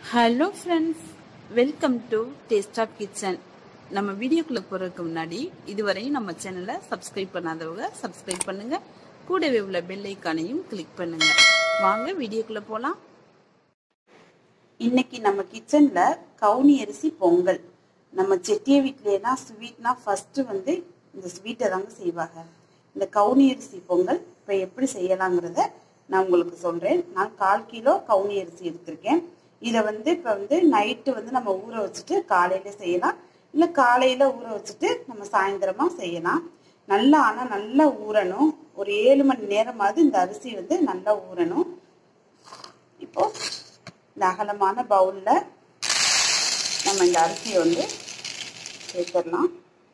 hello friends welcome to taste of kitchen நம்ம வீடியோக்குள்ள போறதுக்கு முன்னாடி இதுவரையும் நம்ம சேனலை சப்ஸ்கிரைப் பண்ணாதவங்க சப்ஸ்கிரைப் பண்ணுங்க கூடவே உள்ள பெல் ஐக்கானையும் கிளிக் பண்ணுங்க வாங்க வீடியோக்குள்ள போலாம் இன்னைக்கு நம்ம கிச்சன்ல கவுனி அரிசி பொங்கல் நம்ம செட்டிய வீட்லாம் ஸ்வீட்னா ஃபர்ஸ்ட் வந்து இந்த ஸ்வீட்டை தாங்க செய்வாங்க இந்த கவுனி அரிசி பொங்கல் இப்போ எப்படி செய்யலாங்கிறத நான் உங்களுக்கு சொல்றேன் நான் கால் கிலோ கவுனி அரிசி எடுத்திருக்கேன் இதை வந்து இப்போ வந்து நைட்டு வந்து நம்ம ஊற வச்சுட்டு காலையில செய்யலாம் இல்லை காலையில ஊற வச்சுட்டு நம்ம சாயந்தரமா செய்யலாம் நல்லா ஆனால் நல்லா ஊறணும் ஒரு ஏழு மணி நேரமாவது இந்த அரிசி வந்து நல்லா ஊறணும் இப்போ இந்த அகலமான பவுல்ல நம்ம இந்த அரிசியை வந்து சேர்த்துடலாம்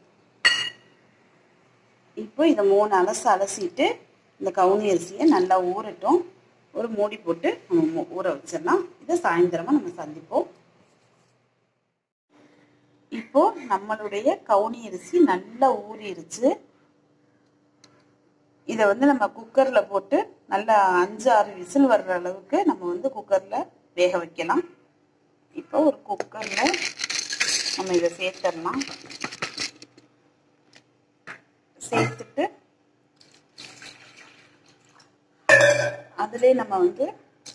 இப்போ இதை மூணு அலசு அலசிட்டு இந்த கவுனி அரிசியை நல்லா ஊறட்டும் ஒரு மூடி போட்டு நம்ம ஊற வச்சிடலாம் இதை சாயந்தரமா நம்ம சந்திப்போம் இப்போ நம்மளுடைய கவுனி அரிசி நல்லா ஊறிடுச்சு இதை வந்து நம்ம குக்கர்ல போட்டு நல்லா அஞ்சு ஆறு விசில் வர்ற அளவுக்கு நம்ம வந்து குக்கர்ல வேக வைக்கலாம் இப்போ ஒரு குக்கர்ல நம்ம இதை சேர்த்துடலாம் சேர்த்துட்டு அதுலேயே நம்ம வந்து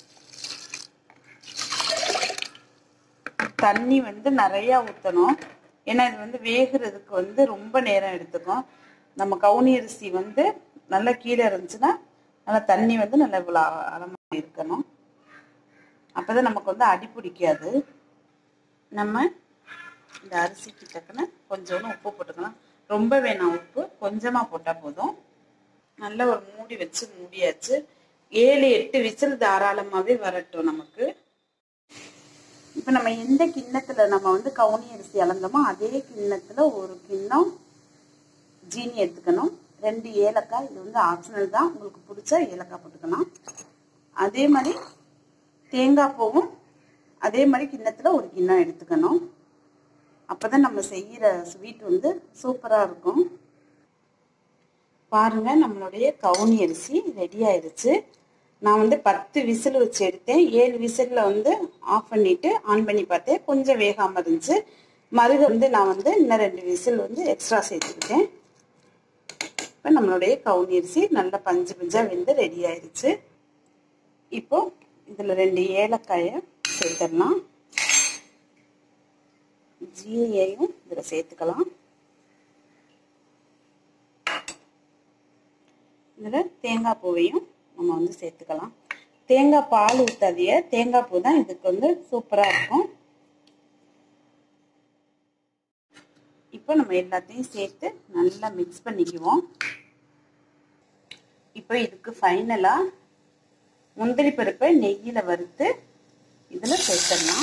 தண்ணி வந்து நிறையா ஊற்றணும் ஏன்னா இது வந்து வேகிறதுக்கு வந்து ரொம்ப நேரம் எடுத்துக்கும் நம்ம கவுனி அரிசி வந்து நல்லா கீழே இருந்துச்சுன்னா நல்லா தண்ணி வந்து நல்லா இவ்வளோ அளமாக இருக்கணும் அப்போ தான் நமக்கு வந்து அடி பிடிக்காது நம்ம இந்த அரிசிக்கு தக்கன கொஞ்சோண்டு உப்பு போட்டுக்கலாம் ரொம்ப வேணாம் உப்பு கொஞ்சமாக போட்டால் போதும் நல்ல ஒரு மூடி வச்சு மூடியாச்சு ஏழு எட்டு விசில் தாராளமாகவே வரட்டும் நமக்கு இப்போ நம்ம எந்த கிண்ணத்தில் நம்ம வந்து கவுனி அரிசி அளந்தோமோ அதே கிண்ணத்தில் ஒரு கிண்ணம் ஜீனி எடுத்துக்கணும் ரெண்டு ஏலக்காய் இது வந்து ஆப்ஷனல் தான் உங்களுக்கு பிடிச்ச ஏலக்காய் போட்டுக்கலாம் அதே மாதிரி தேங்காய் பூவும் அதே மாதிரி கிண்ணத்தில் ஒரு கிண்ணம் எடுத்துக்கணும் அப்போ தான் நம்ம செய்கிற ஸ்வீட் வந்து சூப்பராக இருக்கும் பாருங்க நம்மளுடைய கவுனி அரிசி ரெடி ஆயிருச்சு நான் வந்து பத்து விசில் வச்சு எடுத்தேன் ஏழு விசிலில் வந்து ஆஃப் பண்ணிட்டு ஆன் பண்ணி பார்த்தேன் கொஞ்சம் வேகாமல் இருந்துச்சு மருக வந்து நான் வந்து இன்னும் ரெண்டு விசில் வந்து எக்ஸ்ட்ரா சேர்த்துக்கிட்டேன் இப்போ நம்மளுடைய கவுனி அரிசி நல்ல பஞ்சு பஞ்சாக வெந்து ரெடி ஆயிருச்சு இப்போ இதில் ரெண்டு ஏலக்காயை சேர்த்துடலாம் ஜீனியையும் இதில் சேர்த்துக்கலாம் இதில் தேங்காய் பூவையும் நம்ம வந்து சேர்த்துக்கலாம் தேங்காய் பால் ஊற்றாதிய தேங்காய் பூ தான் இதுக்கு வந்து சூப்பராக இருக்கும் இப்போ நம்ம எல்லாத்தையும் சேர்த்து நல்லா மிக்ஸ் பண்ணிக்குவோம் இப்போ இதுக்கு ஃபைனலாக முந்திரி பருப்பை நெய்யில் வறுத்து இதில் சேர்த்துடலாம்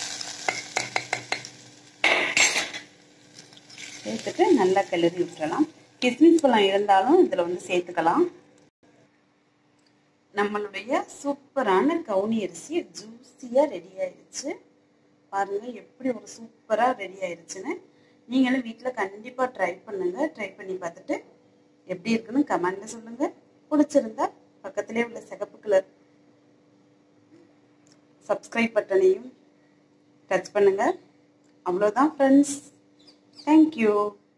சேர்த்துட்டு நல்லா கிளறி விட்டுறலாம் கிஸ்மிஸ் பழம் இருந்தாலும் இதில் வந்து சேர்த்துக்கலாம் நம்மளுடைய சூப்பரான கவுனி அரிசி ஜூஸியாக ரெடி ஆயிடுச்சு பாருங்க எப்படி ஒரு சூப்பராக ரெடி ஆயிடுச்சுன்னு நீங்களும் வீட்டில் கண்டிப்பாக ட்ரை பண்ணுங்க ட்ரை பண்ணி பார்த்துட்டு எப்படி இருக்குன்னு கமெண்ட்ல சொல்லுங்க பிடிச்சிருந்தா பக்கத்திலே உள்ள சிகப்பு கலர் சப்ஸ்கிரைப் பட்டனையும் டச் பண்ணுங்க அவ்வளோதான் ஃப்ரெண்ட்ஸ் தேங்க்யூ